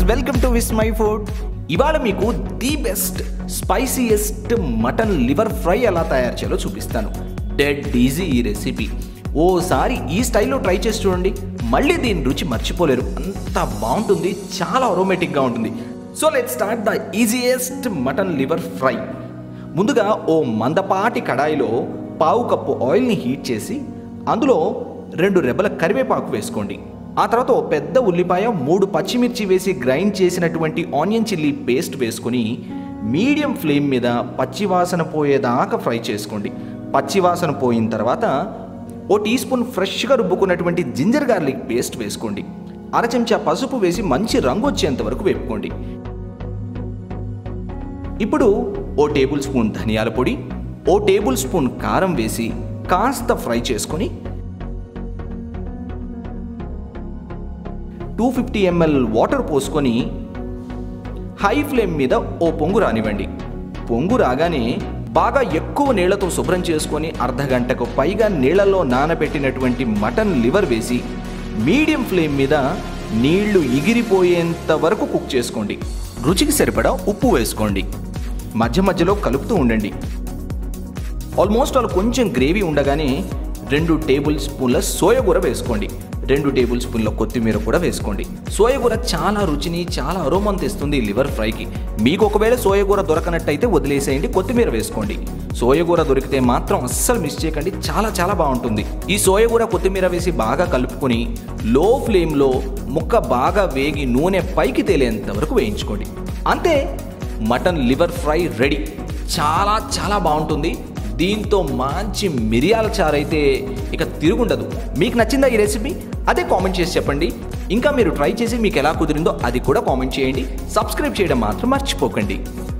welcome to Vismai food ఇవాళ మీకు the best spiciest mutton liver fry ఎలా తయారు చేయాలో చూపిస్తాను డెడ్ ఈజీ ఈ రెసిపీ ఓసారి ఈ స్టైల్లో ట్రై చేసి చూడండి మళ్ళీ దీని రుచి మర్చిపోలేరు అంత బాగుంటుంది చాలా అరోమేటిక్గా ఉంటుంది so let start the easiest mutton liver fry ముందుగా ఓ మందపాటి కడాయిలో పావు కప్పు ఆయిల్ని హీట్ చేసి అందులో రెండు రెబ్బల కరివేపాకు వేసుకోండి ఆ తర్వాత ఓ పెద్ద ఉల్లిపాయ మూడు పచ్చిమిర్చి వేసి గ్రైండ్ చేసినటువంటి ఆనియన్ చిల్లీ పేస్ట్ వేసుకొని మీడియం ఫ్లేమ్ మీద పచ్చివాసన పోయేదాకా ఫ్రై చేసుకోండి పచ్చివాసన పోయిన తర్వాత ఓ టీ స్పూన్ ఫ్రెష్గా రుబ్బుకున్నటువంటి జింజర్ గార్లిక్ పేస్ట్ వేసుకోండి అర చెంచా పసుపు వేసి మంచి రంగు వచ్చేంత వరకు వేపుకోండి ఇప్పుడు ఓ టేబుల్ స్పూన్ ధనియాల పొడి ఓ టేబుల్ స్పూన్ కారం వేసి కాస్త ఫ్రై చేసుకొని టూ ఫిఫ్టీ ఎంఎల్ వాటర్ పోసుకొని హై ఫ్లేమ్ మీద ఓ పొంగు రానివ్వండి పొంగు రాగానే బాగా ఎక్కువ నీళ్లతో శుభ్రం చేసుకొని అర్ధ గంటకు పైగా నీళ్లలో నానబెట్టినటువంటి మటన్ లివర్ వేసి మీడియం ఫ్లేమ్ మీద నీళ్లు ఎగిరిపోయేంత వరకు కుక్ చేసుకోండి రుచికి సరిపడా ఉప్పు వేసుకోండి మధ్య మధ్యలో కలుపుతూ ఉండండి ఆల్మోస్ట్ వాళ్ళు కొంచెం గ్రేవీ ఉండగానే రెండు టేబుల్ స్పూన్ల సోయగూర వేసుకోండి రెండు టేబుల్ స్పూన్ల కొత్తిమీర కూడా వేసుకోండి సోయగూర చాలా రుచిని చాలా అరోమం తెస్తుంది లివర్ ఫ్రైకి మీకు ఒకవేళ సోయగూర దొరకనట్టయితే వదిలేసేయండి కొత్తిమీర వేసుకోండి సోయగూర దొరికితే మాత్రం అస్సలు మిస్ చేయకండి చాలా చాలా బాగుంటుంది ఈ సోయగూర కొత్తిమీర వేసి బాగా కలుపుకొని లో ఫ్లేమ్లో ముక్క బాగా వేగి నూనె పైకి తేలేంత వరకు వేయించుకోండి అంతే మటన్ లివర్ ఫ్రై రెడీ చాలా చాలా బాగుంటుంది దీంతో మంచి మిరియాల చారు అయితే ఇక తిరుగుండదు మీకు నచ్చిందా ఈ రెసిపీ అదే కామెంట్ చేసి చెప్పండి ఇంకా మీరు ట్రై చేసి మీకు ఎలా కుదిరిందో అది కూడా కామెంట్ చేయండి సబ్స్క్రైబ్ చేయడం మాత్రం మర్చిపోకండి